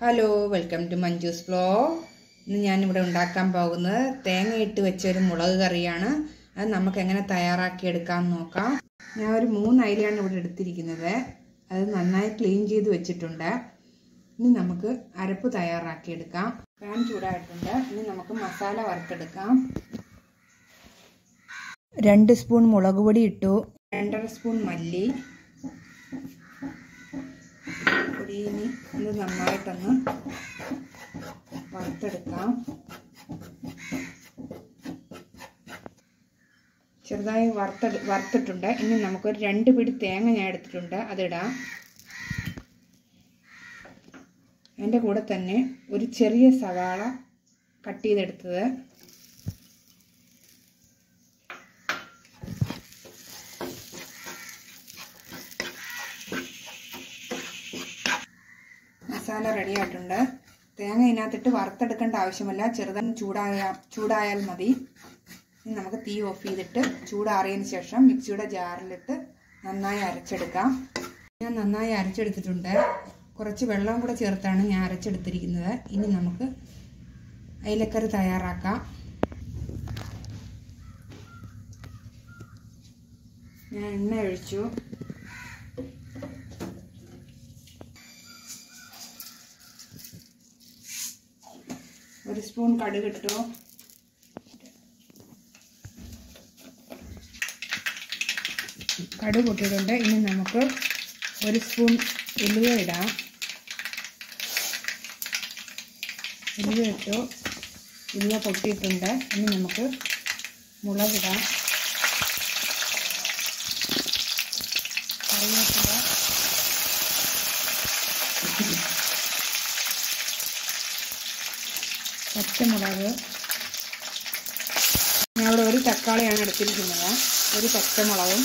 hello welcome to Manju's flow ഇന്ന് ഞാനിവിടെ ഉണ്ടാക്കാൻ പോകുന്നത് തേങ്ങയിട്ട് വെച്ച ഒരു മുളക് കറിയാണ് അത് നമുക്ക് എങ്ങനെ തയ്യാറാക്കി എടുക്കാമെന്ന് നോക്കാം ഞാൻ ഒരു മൂന്ന് അയിലയാണ് ഇവിടെ എടുത്തിരിക്കുന്നത് അത് നന്നായി ക്ലീൻ ചെയ്ത് വെച്ചിട്ടുണ്ട് ഇനി നമുക്ക് അരപ്പ് തയ്യാറാക്കി എടുക്കാം പാൻ ചൂടായിട്ടുണ്ട് ഇനി നമുക്ക് മസാല വറുത്തെടുക്കാം രണ്ട് സ്പൂൺ മുളക് പൊടി ഇട്ടു രണ്ടര സ്പൂൺ മല്ലി പൊടി ഇനി ഇത് നന്നായിട്ടൊന്ന് വറുത്തെടുക്കാം ചെറുതായി വറുത്തെടു വറുത്തിട്ടുണ്ട് ഇനി നമുക്കൊരു രണ്ട് പിടി തേങ്ങ ഞാൻ എടുത്തിട്ടുണ്ട് അതിടാം അതിൻ്റെ കൂടെ തന്നെ ഒരു ചെറിയ സവാള കട്ട് ചെയ്തെടുത്തത് മസാല റെഡി ആയിട്ടുണ്ട് തേങ്ങ ഇതിനകത്തിട്ട് വറുത്തെടുക്കേണ്ട ആവശ്യമില്ല ചെറുതായി ചൂടായ ചൂടായാൽ മതി ഇനി നമുക്ക് തീ ഓഫ് ചെയ്തിട്ട് ചൂടാറിയതിന് ശേഷം മിക്സിയുടെ ജാറിലിട്ട് നന്നായി അരച്ചെടുക്കാം ഞാൻ നന്നായി അരച്ചെടുത്തിട്ടുണ്ട് കുറച്ച് വെള്ളം കൂടെ ചേർത്താണ് ഞാൻ അരച്ചെടുത്തിരിക്കുന്നത് ഇനി നമുക്ക് അയിലക്കറി തയ്യാറാക്കാം ഞാൻ എണ്ണ ഒഴിച്ചു ഒരു സ്പൂൺ കടുക് ഇട്ടു കടുക് പൊട്ടിയിട്ടുണ്ട് ഇനി നമുക്ക് ഒരു സ്പൂൺ ഉലുവ ഇടാം ഉലുവ ഇട്ടു ഉലുവ പൊട്ടിയിട്ടുണ്ട് ഇനി നമുക്ക് മുളകിടാം കറിവേപ്പില പച്ചമുളക് ഞാൻ ഇവിടെ ഒരു തക്കാളിയാണ് എടുത്തിരിക്കുന്നത് ഒരു പച്ചമുളകും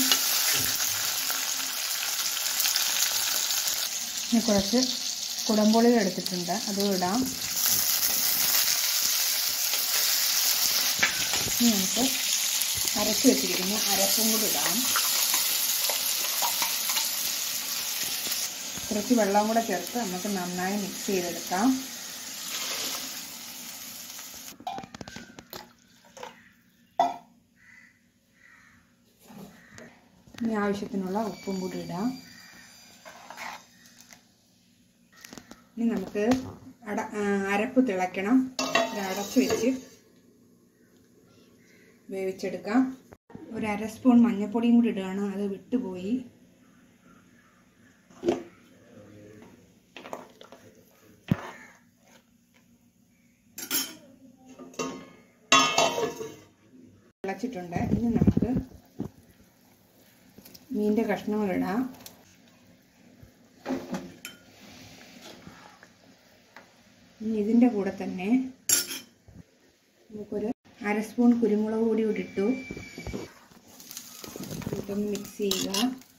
പിന്നെ കുറച്ച് കുടംപുളി എടുത്തിട്ടുണ്ട് അതും ഇടാം ഇനി നമുക്ക് അരച്ച് വെച്ചിരിക്കുന്ന അരപ്പും കൂടി ഇടാം കുറച്ച് വെള്ളം കൂടെ ചേർത്ത് നമുക്ക് നന്നായി മിക്സ് ചെയ്തെടുക്കാം ഇനി ആവശ്യത്തിനുള്ള ഉപ്പും കൂടി ഇടാം ഇനി നമുക്ക് അട അരപ്പ് തിളയ്ക്കണം ഇത് അടച്ച് വെച്ച് വേവിച്ചെടുക്കാം ഒരു അര സ്പൂൺ മഞ്ഞൾപ്പൊടിയും കൂടി ഇടുകയാണ് അത് വിട്ടുപോയി തിളച്ചിട്ടുണ്ട് ഇനി നമുക്ക് മീൻ്റെ കഷ്ണങ്ങളിടാം ഇനി ഇതിൻ്റെ കൂടെ തന്നെ നമുക്കൊരു അര സ്പൂൺ കുരുമുളക് പൊടി കൂടി ഇട്ടു ഇതൊന്ന് മിക്സ് ചെയ്യുക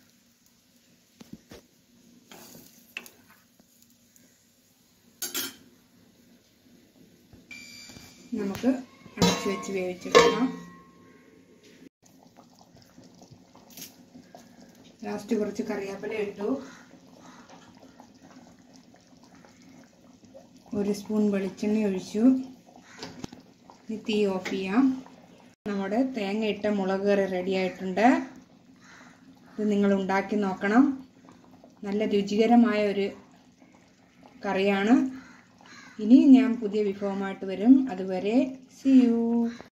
നമുക്ക് അടച്ചു വെച്ച് വേവിച്ചെടുക്കാം ലാസ്റ്റ് കുറച്ച് കറിവേപ്പില ഇട്ടു ഒരു സ്പൂൺ വെളിച്ചെണ്ണ ഒഴിച്ചു ഇനി തീ ഓഫ് ചെയ്യാം നമ്മുടെ തേങ്ങ ഇട്ട മുളക് കറി റെഡി ആയിട്ടുണ്ട് ഇത് നിങ്ങൾ ഉണ്ടാക്കി നോക്കണം നല്ല രുചികരമായ ഒരു കറിയാണ് ഇനി ഞാൻ പുതിയ വിഭവമായിട്ട് വരും അതുവരെ സി യു